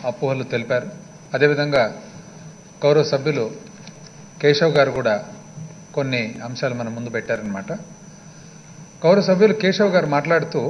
అపోహలు తెలిపారు అదేవిధంగా గౌరవ సభ్యులు కేశవ్ గారు కూడా కొన్ని అంశాలు మన ముందు పెట్టారనమాట గౌరవ సభ్యులు కేశవ్ గారు మాట్లాడుతూ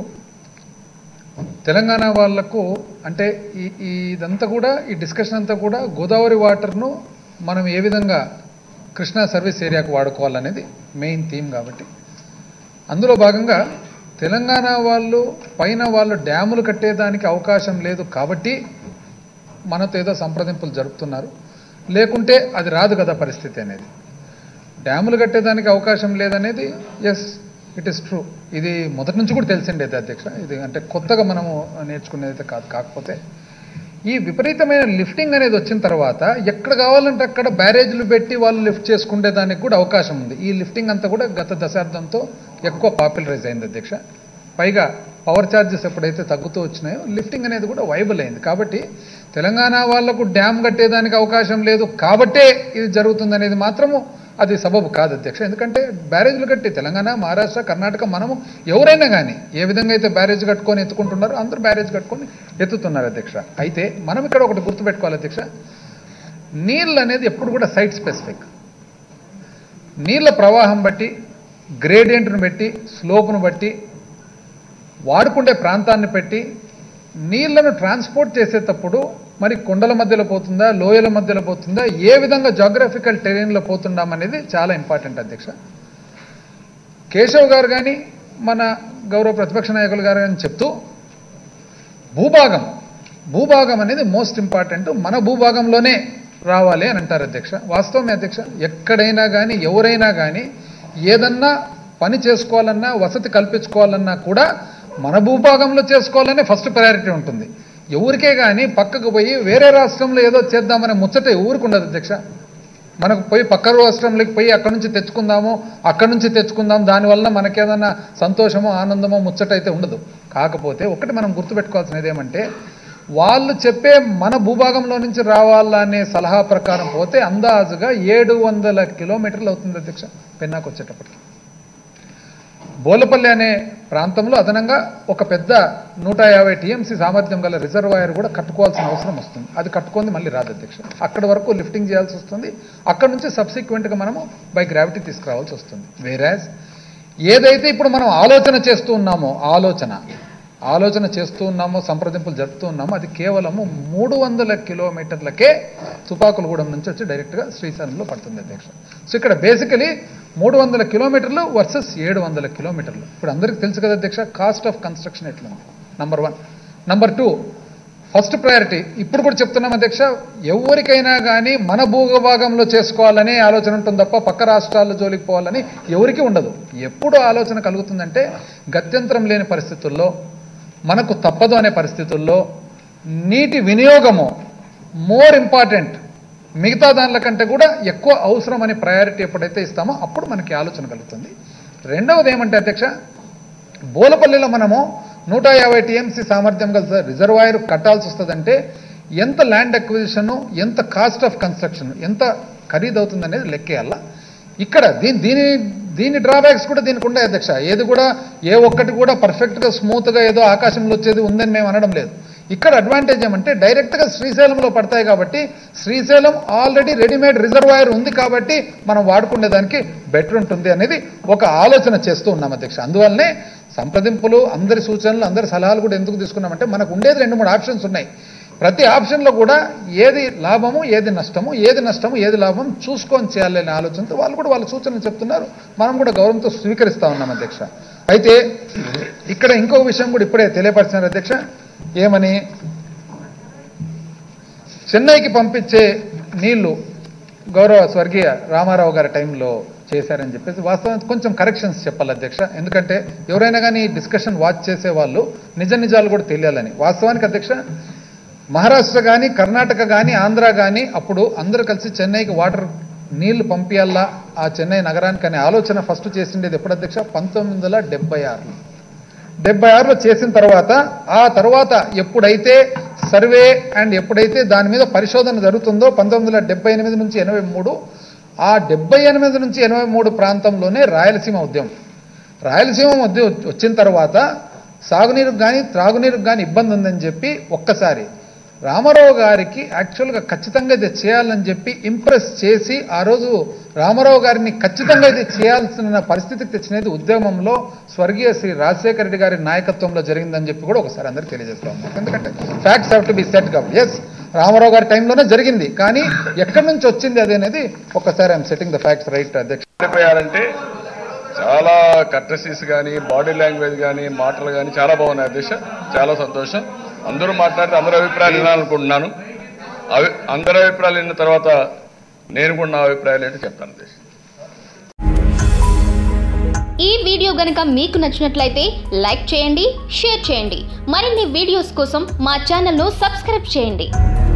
తెలంగాణ వాళ్లకు అంటే ఈ ఈ ఇదంతా కూడా ఈ డిస్కషన్ అంతా కూడా గోదావరి వాటర్ను మనం ఏ విధంగా కృష్ణా సర్వీస్ ఏరియాకు వాడుకోవాలనేది మెయిన్ థీమ్ కాబట్టి అందులో భాగంగా తెలంగాణ వాళ్ళు పైన వాళ్ళు డ్యాములు కట్టేదానికి అవకాశం లేదు కాబట్టి మనతో ఏదో సంప్రదింపులు జరుపుతున్నారు లేకుంటే అది రాదు కదా పరిస్థితి అనేది డ్యాములు కట్టేదానికి అవకాశం లేదనేది ఎస్ ఇట్ ఇస్ ట్రూ ఇది మొదటి నుంచి కూడా తెలిసిండేది అధ్యక్ష ఇది అంటే కొత్తగా మనము నేర్చుకునేది కాదు కాకపోతే ఈ విపరీతమైన లిఫ్టింగ్ అనేది వచ్చిన తర్వాత ఎక్కడ కావాలంటే అక్కడ బ్యారేజ్లు పెట్టి వాళ్ళు లిఫ్ట్ చేసుకునే దానికి కూడా అవకాశం ఉంది ఈ లిఫ్టింగ్ అంతా కూడా గత దశాబ్దంతో ఎక్కువ పాపులరైజ్ అయింది అధ్యక్ష పైగా పవర్ ఛార్జెస్ ఎప్పుడైతే తగ్గుతూ వచ్చినాయో లిఫ్టింగ్ అనేది కూడా వైబుల్ అయింది కాబట్టి తెలంగాణ వాళ్లకు డ్యామ్ కట్టేదానికి అవకాశం లేదు కాబట్టే ఇది జరుగుతుందనేది మాత్రము అది సబబు కాదు అధ్యక్ష ఎందుకంటే బ్యారేజ్లు కట్టి తెలంగాణ మహారాష్ట్ర కర్ణాటక మనము ఎవరైనా కానీ ఏ విధంగా అయితే బ్యారేజ్ కట్టుకొని ఎత్తుకుంటున్నారో అందరూ బ్యారేజ్ కట్టుకొని ఎత్తుతున్నారు అధ్యక్ష అయితే మనం ఇక్కడ ఒకటి గుర్తుపెట్టుకోవాలి అధ్యక్ష నీళ్ళు అనేది ఎప్పుడు కూడా సైట్ స్పెసిఫిక్ నీళ్ళ ప్రవాహం బట్టి గ్రేడియంట్ను బట్టి స్లోప్ను బట్టి వాడుకుండే ప్రాంతాన్ని పెట్టి నీళ్లను ట్రాన్స్పోర్ట్ చేసేటప్పుడు మరి కొండల మధ్యలో పోతుందా లోయల మధ్యలో పోతుందా ఏ విధంగా జాగ్రఫికల్ టెరెన్లో పోతుందాం అనేది చాలా ఇంపార్టెంట్ అధ్యక్ష కేశవ్ గారు కానీ మన గౌరవ ప్రతిపక్ష నాయకులు గారు కానీ చెప్తూ భూభాగం భూభాగం అనేది మోస్ట్ ఇంపార్టెంట్ మన భూభాగంలోనే రావాలి అని అంటారు అధ్యక్ష వాస్తవమే అధ్యక్ష ఎక్కడైనా కానీ ఎవరైనా కానీ ఏదన్నా పని చేసుకోవాలన్నా వసతి కల్పించుకోవాలన్నా కూడా మన భూభాగంలో చేసుకోవాలనే ఫస్ట్ ప్రయారిటీ ఉంటుంది ఎవరికే కానీ పక్కకు పోయి వేరే రాష్ట్రంలో ఏదో చేద్దామనే ముచ్చట ఎవరికి ఉండదు అధ్యక్ష మనకు పోయి పక్క రాష్ట్రంలోకి పోయి అక్కడి నుంచి తెచ్చుకుందాము అక్కడి నుంచి తెచ్చుకుందాం దానివల్ల మనకేదన్నా సంతోషమో ఆనందమో ముచ్చట అయితే ఉండదు కాకపోతే ఒకటి మనం గుర్తుపెట్టుకోవాల్సినది ఏమంటే వాళ్ళు చెప్పే మన భూభాగంలో నుంచి రావాలనే సలహా ప్రకారం పోతే అందాజుగా ఏడు వందల కిలోమీటర్లు అవుతుంది అధ్యక్ష పెన్నాకు వచ్చేటప్పటికి బోలపల్లి అనే ప్రాంతంలో అదనంగా ఒక పెద్ద నూట యాభై టీఎంసీ సామర్థ్యం గల రిజర్వాయర్ కూడా కట్టుకోవాల్సిన అవసరం వస్తుంది అది కట్టుకుంది మళ్ళీ రాదు అధ్యక్ష అక్కడి వరకు లిఫ్టింగ్ చేయాల్సి వస్తుంది అక్కడ నుంచి సబ్సిక్వెంట్గా మనము బై గ్రావిటీ తీసుకురావాల్సి వస్తుంది వేరాజ్ ఏదైతే ఇప్పుడు మనం ఆలోచన చేస్తూ ఉన్నామో ఆలోచన ఆలోచన చేస్తూ ఉన్నామో సంప్రదింపులు జరుపుతూ ఉన్నామో అది కేవలము మూడు వందల కిలోమీటర్లకే తుపాకులగూడెం నుంచి వచ్చి డైరెక్ట్గా శ్రీశైలంలో పడుతుంది అధ్యక్ష సో ఇక్కడ బేసికలీ మూడు వందల కిలోమీటర్లు వర్సెస్ ఏడు వందల కిలోమీటర్లు ఇప్పుడు అందరికీ తెలుసు కదా అధ్యక్ష కాస్ట్ ఆఫ్ కన్స్ట్రక్షన్ ఎట్లుంది number one number two first priority ఇప్పుడు కూడా చెప్తున్నాం అధ్యక్ష ఎవరికైనా కానీ మన భూభాగంలో చేసుకోవాలనే ఆలోచన ఉంటుంది తప్ప పక్క రాష్ట్రాల్లో జోలికి పోవాలని ఎవరికి ఉండదు ఎప్పుడు ఆలోచన కలుగుతుందంటే గత్యంతరం లేని పరిస్థితుల్లో మనకు తప్పదు అనే పరిస్థితుల్లో నీటి వినియోగము మోర్ ఇంపార్టెంట్ మిగతా దానిల కంటే కూడా ఎక్కువ అవసరం అనే ప్రయారిటీ ఎప్పుడైతే ఇస్తామో అప్పుడు మనకి ఆలోచన కలుగుతుంది రెండవది ఏమంటే అధ్యక్ష బోలపల్లిలో మనము నూట యాభై టీఎంసీ సామర్థ్యం గల రిజర్వాయర్ కట్టాల్సి వస్తుందంటే ఎంత ల్యాండ్ అక్విజిషన్ ఎంత కాస్ట్ ఆఫ్ కన్స్ట్రక్షన్ ఎంత ఖరీదవుతుంది అనేది లెక్కేయాల ఇక్కడ దీని దీని దీని డ్రాబ్యాక్స్ కూడా దీనికి ఉండే అధ్యక్ష ఏది కూడా ఏ ఒక్కటి కూడా పర్ఫెక్ట్గా స్మూత్గా ఏదో ఆకాశంలో వచ్చేది ఉందని మేము అనడం లేదు ఇక్కడ అడ్వాంటేజ్ ఏమంటే డైరెక్ట్గా శ్రీశైలంలో పడతాయి కాబట్టి శ్రీశైలం ఆల్రెడీ రెడీమేడ్ రిజర్వాయర్ ఉంది కాబట్టి మనం వాడుకునే దానికి బెటర్ ఉంటుంది అనేది ఒక ఆలోచన చేస్తూ ఉన్నాం అధ్యక్ష అందువల్లనే సంప్రదింపులు అందరి సూచనలు అందరి సలహాలు కూడా ఎందుకు తీసుకున్నామంటే మనకు ఉండేది రెండు మూడు ఆప్షన్స్ ఉన్నాయి ప్రతి ఆప్షన్లో కూడా ఏది లాభము ఏది నష్టము ఏది నష్టము ఏది లాభం చూసుకొని చేయాలనే ఆలోచనతో వాళ్ళు కూడా వాళ్ళ సూచనలు చెప్తున్నారు మనం కూడా గౌరవంతో స్వీకరిస్తా ఉన్నాం అధ్యక్ష అయితే ఇక్కడ ఇంకొక విషయం కూడా ఇప్పుడే తెలియపరిచినారు అధ్యక్ష ఏమని చెన్నైకి పంపించే నీళ్లు గౌరవ స్వర్గీయ రామారావు గారి టైంలో చేశారని చెప్పేసి వాస్తవానికి కొంచెం కరెక్షన్స్ చెప్పాలి అధ్యక్ష ఎందుకంటే ఎవరైనా కానీ డిస్కషన్ వాచ్ చేసే వాళ్ళు నిజ నిజాలు కూడా తెలియాలని వాస్తవానికి అధ్యక్ష మహారాష్ట్ర కానీ కర్ణాటక కానీ ఆంధ్ర కానీ అప్పుడు అందరూ కలిసి చెన్నైకి వాటర్ నీళ్లు పంపించాలా ఆ చెన్నై నగరానికి అనే ఆలోచన ఫస్ట్ చేసిండేది ఎప్పుడు అధ్యక్ష పంతొమ్మిది వందల డెబ్బై ఆరులో డెబ్బై ఆరులో చేసిన తర్వాత ఆ తర్వాత ఎప్పుడైతే సర్వే అండ్ ఎప్పుడైతే దాని మీద పరిశోధన జరుగుతుందో పంతొమ్మిది వందల డెబ్బై ఎనిమిది నుంచి ఎనభై మూడు ఆ డెబ్బై ఎనిమిది నుంచి ఎనభై మూడు ప్రాంతంలోనే రాయలసీమ ఉద్యమం రాయలసీమ ఉద్యమం వచ్చిన తర్వాత సాగునీరుకు కానీ త్రాగునీరుకు కానీ ఇబ్బంది ఉందని చెప్పి ఒక్కసారి రామారావు గారికి యాక్చువల్గా ఖచ్చితంగా ఇది చేయాలని చెప్పి ఇంప్రెస్ చేసి ఆ రోజు రామారావు గారిని ఖచ్చితంగా ఇది చేయాల్సిన పరిస్థితికి తెచ్చినది ఉద్యమంలో స్వర్గీయ శ్రీ రాజశేఖర రెడ్డి గారి నాయకత్వంలో జరిగిందని చెప్పి కూడా ఒకసారి అందరికీ తెలియజేస్తాం ఎందుకంటే facts have to be set కాబట్టి ఎస్ రామారావు గారి టైంలోనే జరిగింది కానీ ఎక్కడి నుంచి వచ్చింది అది అనేది ఒకసారి I'm setting the facts right అధ్యక్ష అయిపోయారంటే చాలా కర్టసీస్ కానీ బాడీ లాంగ్వేజ్ కానీ మాటలు కానీ చాలా బాగున్నాయి అధ్యక్ష చాలా సంతోషం అందరూ మాట్లాడితే అందరి అభిప్రాయాలు వినాలనుకుంటున్నాను అవి అందరి అభిప్రాయాలు విన్న తర్వాత నేను కూడా నా అభిప్రాయాలు ఏంటో చెప్తాను అధ్యక్ష ఈ వీడియో గనుక మీకు నచ్చినట్లయితే లైక్ చేయండి షేర్ చేయండి మరిన్ని వీడియోస్ కోసం మా ఛానల్ను సబ్స్క్రైబ్ చేయండి